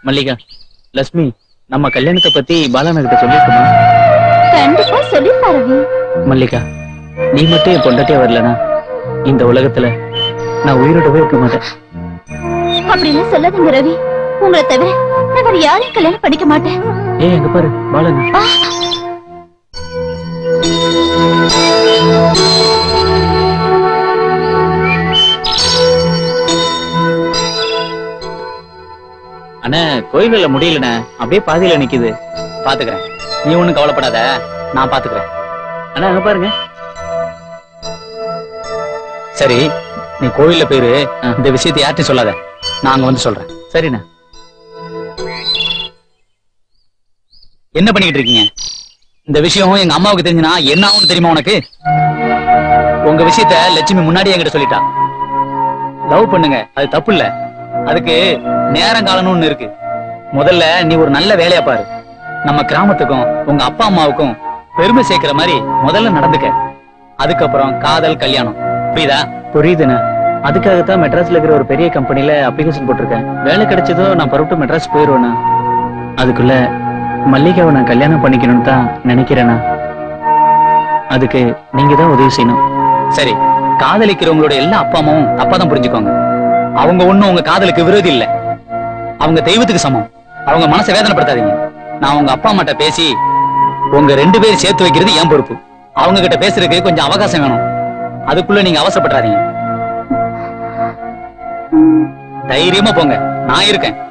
மல்லிகா லட்சுமி நம்ம கல்யாணத்தை பத்தி பாலான கிட்ட சொல்லிருக்கோமா கண்டிப்பா சொல்லிருப்பாரு ரவி மல்லிகா நீ மட்டும் என் பொண்டாட்டியா வரலனா இந்த உலகத்துல நான் உயிரோடவே இருக்க மாட்டேன் அப்படிலாம் சொல்லாதீங்க ரவி உங்களை தவிர நான் வேற யாரையும் கல்யாணம் பண்ணிக்க மாட்டேன் ஏய் அங்க பாரு பாலன் அண்ணா கோயில்ல முடியலண்ணே அப்படியே பாதியில நிக்குது பாத்துக்கிறேன் நீ ஒண்ணும் கவலைப்படாத நான் பாத்துக்கிறேன் அண்ணா அங்க பாருங்க சரி நீ கோயில்ல போயிரு இந்த விஷயத்தை யார்ட்டையும் சொல்லாத நான் அங்க வந்து சொல்றேன் சரிண்ணா என்ன பண்ணிட்டு இருக்கீங்க இந்த விஷயம் எங்க அம்மாவுக்கு தெரிஞ்சுனா என்ன ஆகும்னு தெரியுமா உனக்கு உங்க விஷயத்த லட்சுமி முன்னாடி என்கிட்ட சொல்லிட்டா லவ் பண்ணுங்க அது தப்பு இல்ல அதுக்கு நேரம் காலம்னு ஒண்ணு இருக்கு முதல்ல நீ ஒரு நல்ல வேலையா பாரு நம்ம கிராமத்துக்கும் உங்க அப்பா அம்மாவுக்கும் பெருமை சேர்க்கிற மாதிரி முதல்ல நடந்துக்க அதுக்கப்புறம் காதல் கல்யாணம் புரியுதா புரியுதுண்ணே அதுக்காகத்தான் மெட்ராஸ்ல இருக்கிற ஒரு பெரிய கம்பெனில அப்ளிகேஷன் போட்டிருக்கேன் வேலை கிடைச்சதோ நான் பரவிட்டு மெட்ராஸ் போயிருவேண்ணா அதுக்குள்ள மல்லிகாவை நான் கல்யாணம் பண்ணிக்கணும்னு தான் நினைக்கிறேனா அதுக்கு நீங்க தான் உதவி செய்யணும் சரி காதலிக்கிறவங்களோட எல்லா அப்பா அம்மாவும் தப்பா தான் புரிஞ்சுக்கோங்க அவங்க ஒண்ணும் உங்க காதலுக்கு விரோதி இல்ல அவங்க தெய்வத்துக்கு சமம் அவங்க மனசை வேதனைப்படுத்தாதீங்க நான் உங்க அப்பா அம்மாட்ட பேசி உங்க ரெண்டு பேரும் சேர்த்து வைக்கிறது என் பொறுப்பு அவங்க கிட்ட பேசுறதுக்கு கொஞ்சம் அவகாசம் வேணும் அதுக்குள்ள நீங்க அவசரப்படாதீங்க தைரியமா போங்க நான் இருக்கேன்